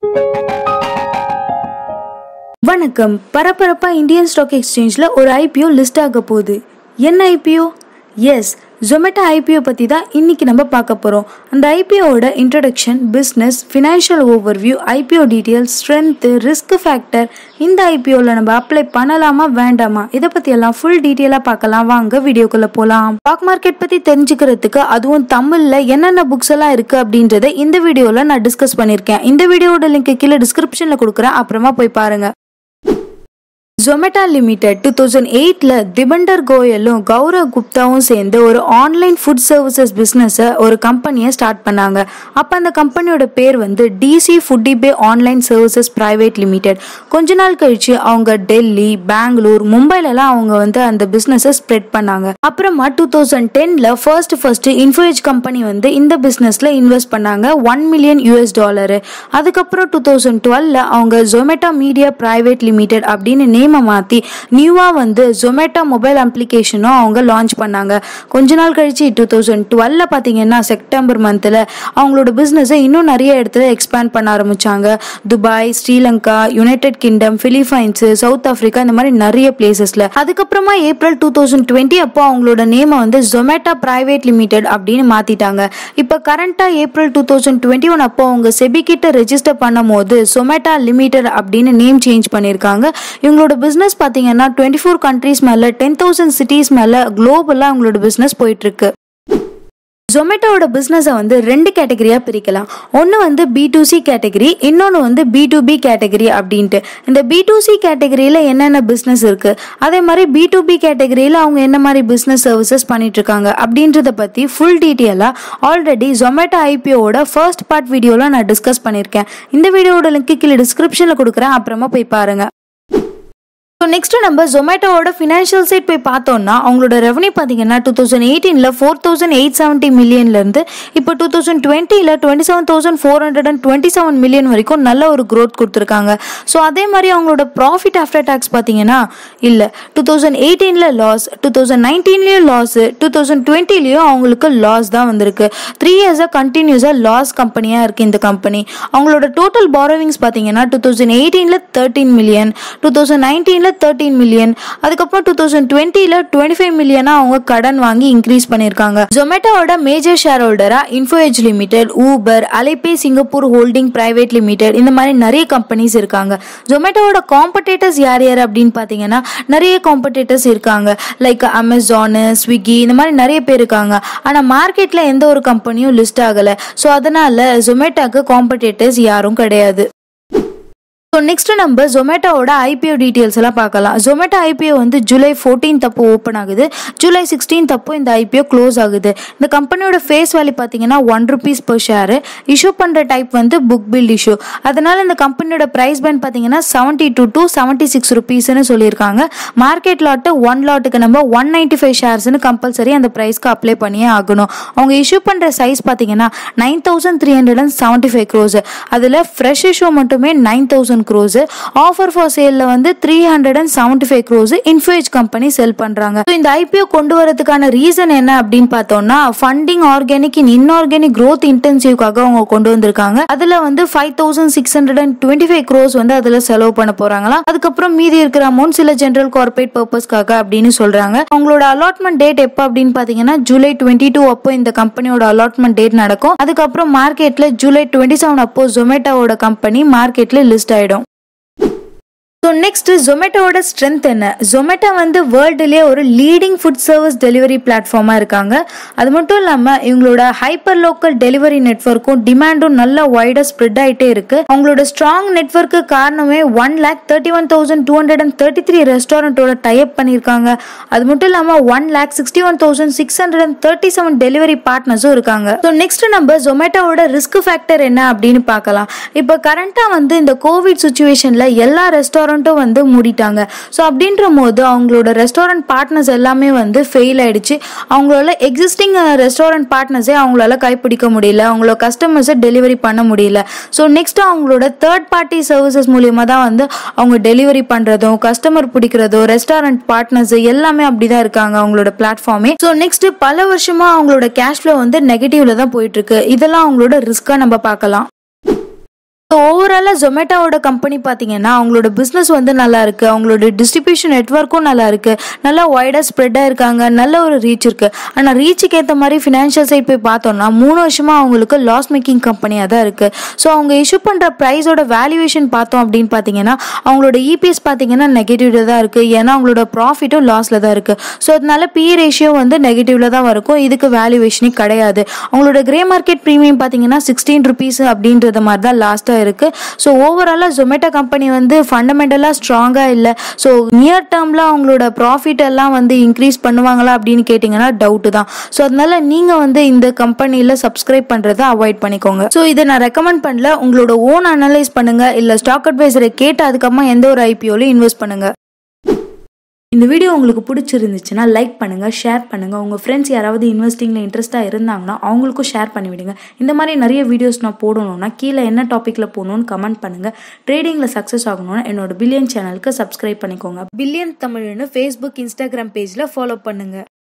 வணக்கம் பரபரப்பா Indian stock எக்ஸ்சேஞ்சில் ஒரு ஐபிஓ லிஸ்ட் ஆக போகுது என்ன ஐபிஓ எஸ் ஜொமேட்டோ ஐபிஓ பற்றி தான் இன்னைக்கு நம்ம பார்க்க போகிறோம் அந்த ஐபிஓவோட introduction business financial overview IPO details strength risk factor இந்த ஐபிஓவில் நம்ம அப்ளை பண்ணலாமா வேண்டாமா இதை பற்றி எல்லாம் ஃபுல் டீட்டெயிலாக பார்க்கலாம் வாங்க வீடியோக்குள்ளே போகலாம் ஸ்டாக் மார்க்கெட் பற்றி தெரிஞ்சுக்கிறதுக்கு அதுவும் தமிழில் என்னென்ன புக்ஸ் எல்லாம் இருக்குது அப்படின்றத இந்த வீடியோவில் நான் டிஸ்கஸ் பண்ணியிருக்கேன் இந்த வீடியோவோட லிங்க் கீழே டிஸ்கிரிப்ஷனில் கொடுக்குறேன் அப்புறமா போய் பாருங்க ஜொமேட்டோ லிமிடெட் டூ தௌசண்ட் எயிட்டில் திபண்டர் கோயலும் கௌரவ் குப்தாவும் சேர்ந்து ஒரு ஆன்லைன் ஃபுட் சர்வீசஸ் பிஸ்னஸை ஒரு கம்பெனியை ஸ்டார்ட் பண்ணாங்க அப்போ அந்த கம்பெனியோட பேர் வந்து டிசி ஃபுட்டிபே ஆன்லைன் சர்வீசஸ் பிரைவேட் லிமிடெட் கொஞ்ச நாள் கழிச்சு அவங்க டெல்லி பெங்களூர் மும்பைலலாம் அவங்க வந்து அந்த பிஸ்னஸை ஸ்ப்ரெட் பண்ணாங்க அப்புறமா டூ தௌசண்ட் டென்ல ஃபர்ஸ்ட் ஃபர்ஸ்ட் இன்ஃபோஏஜ் கம்பெனி வந்து இந்த பிஸ்னஸில் இன்வெஸ்ட் பண்ணாங்க ஒன் மில்லியன் யூஎஸ் டாலரு அதுக்கப்புறம் டூ தௌசண்ட் டுவெல்ல அவங்க ஜொமேட்டோ மீடியா பிரைவேட் லிமிடெட் அப்படின்னு நேமை மாற்றி நியூவாக வந்து ஜொமேட்டோ மொபைல் அப்ளிகேஷனும் அவங்க லான்ச் பண்ணாங்க கொஞ்ச நாள் கழிச்சு டூ தௌசண்ட் டுவெல்ல பார்த்தீங்கன்னா செப்டம்பர் மந்தில் அவங்களோட பிஸ்னஸை இன்னும் நிறைய இடத்துல எக்ஸ்பேண்ட் பண்ண ஆரம்பிச்சாங்க Dubai Sri Lanka United Kingdom Philippines South Africa இந்த மாதிரி நிறைய பிளேசஸ்ல அதுக்கப்புறமா ஏப்ரல் டூ தௌசண்ட் டுவெண்ட்டி அப்போ அவங்களோட நேமை வந்து ஜொமேட்டோ பிரைவேட் லிமிடெட் அப்படின்னு மாத்திட்டாங்க இப்போ கரண்டா April two thousand twenty one அப்போ அவங்க செபி கிட்ட ரெஜிஸ்டர் பண்ணும் போது சொமேட்டா லிமிடெட் அப்படின்னு நேம் சேஞ்ச் பண்ணியிருக்காங்க இவங்களோட பிஸ்னஸ் பார்த்தீங்கன்னா டுவெண்ட்டி ஃபோர் கண்ட்ரீஸ் மேலே டென் தௌசண்ட் சிட்டிஸ் மேலே குளோபலாக அவங்களோட பிஸ்னஸ் போயிட்டு இருக்கு ஜொமேட்டோவோட பிஸ்னஸை வந்து ரெண்டு கேட்டகரியாக பிரிக்கலாம் ஒன்று வந்து பி டு சி கேட்டகரி இன்னொன்று வந்து பி டு பி கேட்டகரி அப்படின்ட்டு இந்த பி டு சி கேட்டகரியில் என்னென்ன பிஸ்னஸ் இருக்குது அதே மாதிரி பி டு பி கேட்டகரியில் அவங்க என்ன மாதிரி பிஸ்னஸ் சர்வீசஸ் பண்ணிட்டு இருக்காங்க அப்படின்றத பற்றி ஃபுல் டீட்டெயிலாக ஆல்ரெடி ஜொமேட்டோ ஐபிஓட ஃபர்ஸ்ட் பார்ட் வீடியோவில் நான் டிஸ்கஸ் பண்ணியிருக்கேன் இந்த வீடியோட லிங்க் கீழே டிஸ்கிரிப்ஷனில் கொடுக்குறேன் அப்புறமா போய் பாருங்க ஸோ நெக்ஸ்ட் நம்ம ஜொமேட்டோவோட ஃபினான்ஷியல் சைட் போய் பார்த்தோம்னா அவங்களோட ரெவன்யூ பார்த்தீங்கன்னா டூ தௌசண்ட் எயிட்டீனில் ஃபோர் தௌசண்ட் எயிட் செவன்ட்டி மில்லியன்லேருந்து இப்போ டூ தௌசண்ட் டுவெண்ட்டியில் twenty seven thousand four hundred and twenty seven million வரைக்கும் நல்ல ஒரு க்ரோத் கொடுத்துருக்காங்க ஸோ அதே மாதிரி அவங்களோட ப்ராஃபிட் ஆஃப்டர் டேக்ஸ் பார்த்தீங்கன்னா இல்லை டூ தௌசண்ட் எயிட்டீனில் லாஸ் டூ தௌசண்ட் நைன்டீன்லேயும் லாஸ் டூ தௌசண்ட் டுவெண்ட்டிலையும் அவங்களுக்கு லாஸ் தான் வந்திருக்கு த்ரீ இயர்ஸாக கண்டினியூஸாக லாஸ் கம்பெனியாக இருக்குது இந்த கம்பெனி அவங்களோட டோட்டல் பாரோவிங்ஸ் பார்த்தீங்கன்னா டூ தௌசண்ட் எயிட்டீனில் தேர்ட்டீன் மில்லியன் டூ தௌசண்ட் நைன்டீனில் தேர்ட்டீன் மில்லியன் அதுக்கப்புறம் டூ தௌசண்ட் டுவெண்ட்டியில் டுவெண்ட்டி ஃபைவ் மில்லியனாக அவங்க கடன் வாங்கி இன்க்ரீஸ் பண்ணியிருக்காங்க ஜொமேட்டோவோட மேஜர் ஷேர் ஹோல்டராக Info Edge limited Uber Alipay Singapore holding private limited இந்த மாதிரி நிறைய கம்பெனிஸ் இருக்காங்க ஜொமேட்டோவோட காம்படேட்டர்ஸ் யார் யார் அப்படின்னு பார்த்தீங்கன்னா நிறைய காம்படேட்டர்ஸ் இருக்காங்க லைக் அமேசானு ஸ்விக்கி இந்த மாதிரி நிறைய பேர் இருக்காங்க ஆனால் மார்க்கெட்டில் எந்த ஒரு கம்பெனியும் லிஸ்ட் ஆகலை ஸோ அதனால ஜொமேட்டோக்கு காம்படேட்டர்ஸ் யாரும் கிடையாது ஸோ நெக்ஸ்ட் நம்ம ஜொமேட்டோவோட ஐபிஓ டீட்டெயில்ஸ் எல்லாம் பார்க்கலாம் ஜொமேட்டோ ஐபிஓ வந்து ஜூலை ஃபோர்டீன் அப்போ ஓப்பன் ஆகுது ஜூலை சிக்ஸ்டீன் அப்போ இந்த ஐபிஓ க்ளோஸ் ஆகுது இந்த கம்பெனியோட ஃபேஸ் வேல்யூ பார்த்தீங்கன்னா one rupees per share issue பண்ணுற டைப் வந்து புக் பில் இஷ்யூ அதனால இந்த கம்பெனியோட ப்ரைஸ் பேண்ட் பார்த்தீங்கன்னா seventy two to seventy six ருபீஸ்னு சொல்லியிருக்காங்க மார்க்கெட் லாட்டு ஒன் லாட்டுக்கு நம்ம ஒன் நைன்ட்டி ஃபைவ் ஷேர்ஸ்னு கம்பல்சரி அந்த ப்ரைஸ்க்கு அப்ளை பண்ணியே ஆகணும் அவங்க இஷ்யூ பண்ணுற சைஸ் பார்த்தீங்கன்னா nine thousand three hundred and seventy five crore அதில் ஃப்ரெஷ் இஷ்யூ மட்டுமே nine thousand crore offer for சேலில் வந்து three hundred and seventy five crore Info Edge company sell பண்ணுறாங்க ஸோ இந்த ஐபிஓ கொண்டு வரதுக்கான ரீசன் என்ன அப்படின்னு பார்த்தோம்னா funding organic in inorganic growth இன்டென்சிவ்காக அவங்க கொண்டு வந்திருக்காங்க அதில் வந்து five thousand six hundred and twenty five crore வந்து அதில் செலவு பண்ண போகிறாங்களா அதுக்கப்புறம் மீதி இருக்கிற அமௌண்ட் சில ஜென்ரல் கார்பரேட் பர்பஸ்க்காக அப்படின்னு சொல்கிறாங்க அவங்களோட அலாட்மெண்ட் டேட் எப்போ அப்படின்னு பார்த்தீங்கன்னா ஜூலை டுவெண்ட்டி டூ அப்போ இந்த கம்பெனியோட அலாட்மெண்ட் டேட் நடக்கும் அதுக்கப்புறம் மார்க்கெட்டில் ஜூலை டுவெண்ட்டி செவன் அப்போ ஜொமேட்டோவோட கம்பெனி மார்க்கெட்டில் லிஸ்ட் ஆகிடும் ஸோ நெக்ஸ்ட் ஜொமேட்டோவோட ஸ்ட்ரென்த் என்ன ஜொமேட்டோ வந்து வேர்ல்டுலேயே ஒரு லீடிங் ஃபுட் சர்வீஸ் டெலிவரி பிளாட்ஃபார்மாக இருக்காங்க அது மட்டும் இல்லாமல் இவங்களோட ஹைப்பர் லோக்கல் டெலிவரி நெட்ஒர்க்கும் டிமாண்டும் நல்ல வைடாக ஸ்ப்ரெட் ஆகிட்டே இருக்கு அவங்களோட ஸ்ட்ராங் நெட்ஒர்க்கு காரணமே one lakh thirty one thousand two hundred and thirty three ரெஸ்டாரண்ட்டோட டைப் பண்ணியிருக்காங்க அது மட்டும் இல்லாமல் one lakh sixty one thousand six hundred and thirty seven delivery பார்ட்னர்ஸும் இருக்காங்க ஸோ நெக்ஸ்ட் நம்ம ஜொமேட்டோவோட ரிஸ்க் ஃபேக்டர் என்ன அப்படின்னு பார்க்கலாம் இப்போ கரண்ட்டாக வந்து இந்த கோவிட் சுச்சுவேஷனில் எல்லா ரெஸ்டாரண்ட் ரெஸ்டாரண்ட்டும் வந்து மூடிட்டாங்க ஸோ அப்படின்ற போது அவங்களோட ரெஸ்டாரண்ட் பார்ட்னர்ஸ் எல்லாமே வந்து ஃபெயில் ஆயிடுச்சு அவங்களால எக்ஸிஸ்டிங் ரெஸ்டாரண்ட் பார்ட்னர்ஸே அவங்களால கைப்பிடிக்க முடியல அவங்களோட கஸ்டமர்ஸை டெலிவரி பண்ண முடியல ஸோ நெக்ஸ்ட் அவங்களோட தேர்ட் பார்ட்டி சர்வீசஸ் மூலியமாக தான் வந்து அவங்க டெலிவரி பண்ணுறதும் கஸ்டமர் பிடிக்கிறதும் ரெஸ்டாரண்ட் பார்ட்னர்ஸ் எல்லாமே அப்படிதான் இருக்காங்க அவங்களோட பிளாட்ஃபார்மே ஸோ நெக்ஸ்ட் பல வருஷமா அவங்களோட கேஷ் ஃப்ளோ வந்து நெகட்டிவ்ல தான் போயிட்டு இருக்கு இதெல்லாம் அவங்களோட ரிஸ்க்காக நம்ம பார்க்கலாம் ஸோ ஓவராலாக ஜொமேட்டோவோட கம்பெனி பார்த்தீங்கன்னா அவங்களோட பிஸ்னஸ் வந்து நல்லா இருக்கு அவங்களோட டிஸ்ட்ரிபியூஷன் நெட்ஒர்க்கும் நல்லா இருக்கு நல்லா வைடாக ஸ்ப்ரெட்டாக இருக்காங்க நல்ல ஒரு ரீச் இருக்கு ஆனால் ரீச்சுக்கு ஏற்ற மாதிரி ஃபினான்ஷியல் சைட் போய் பார்த்தோம்னா மூணு வருஷமா அவங்களுக்கு லாஸ் மேக்கிங் கம்பெனியாக தான் இருக்கு ஸோ அவங்க இஷ்யூ பண்ணுற ப்ரைஸோட வேல்யூவேஷன் பார்த்தோம் அப்படின்னு பார்த்தீங்கன்னா அவங்களோட இபிஎஸ் பார்த்தீங்கன்னா நெகட்டிவ்ல தான் இருக்கு ஏன்னா அவங்களோட ப்ராஃபிட்டும் லாஸில் தான் இருக்கு ஸோ அதனால பி ரேஷியோ வந்து நெகட்டிவ்ல தான் இருக்கும் இதுக்கு வேல்யூவேஷனே கிடையாது அவங்களோட கிரே மார்க்கெட் ப்ரீமியம் பார்த்தீங்கன்னா சிக்ஸ்டீன் ருபீஸ் அப்படின்றது மாதிரி தான் லாஸ்ட்டாக இருக்கு ஸோ ஓவராலாக ஜொமேட்டோ கம்பெனி வந்து ஃபண்டமெண்டலாக ஸ்ட்ராங்காக இல்லை ஸோ நியர் டேர்மில் அவங்களோட ப்ராஃபிட் எல்லாம் வந்து இன்க்ரீஸ் பண்ணுவாங்களா அப்படின்னு கேட்டிங்கன்னா டவுட்டு தான் ஸோ அதனால நீங்கள் வந்து இந்த கம்பெனியில் சப்ஸ்கிரைப் பண்ணுறதை அவாய்ட் பண்ணிக்கோங்க ஸோ இதை நான் ரெக்கமெண்ட் பண்ணல உங்களோட ஓன் அனலைஸ் பண்ணுங்க இல்லை ஸ்டாக் அட்வைசரை கேட்டு அதுக்கப்புறமா எந்த ஒரு ஐபிஓலையும் இன்வெஸ்ட் பண்ணுங்க இந்த வீடியோ உங்களுக்கு பிடிச்சிருந்துச்சுன்னா லைக் பண்ணுங்கள் ஷேர் பண்ணுங்கள் உங்கள் ஃப்ரெண்ட்ஸ் யாராவது இன்வெஸ்டிங்கில் இன்ட்ரெஸ்ட்டாக இருந்தாங்கன்னா அவங்களுக்கும் ஷேர் பண்ணிவிடுங்க இந்த மாதிரி நிறைய வீடியோஸ் நான் போடணும்னா கீழே என்ன டாப்பிக்கில் போகணும்னு கமெண்ட் பண்ணுங்கள் ட்ரேடிங்கில் சக்ஸஸ் ஆகணும்னா என்னோட பில்லியன் சேனலுக்கு சப்ஸ்கிரைப் பண்ணிக்கோங்க பில்லியன் தமிழ்னு ஃபேஸ்புக் இன்ஸ்டாகிராம் பேஜில் ஃபாலோ பண்ணுங்கள்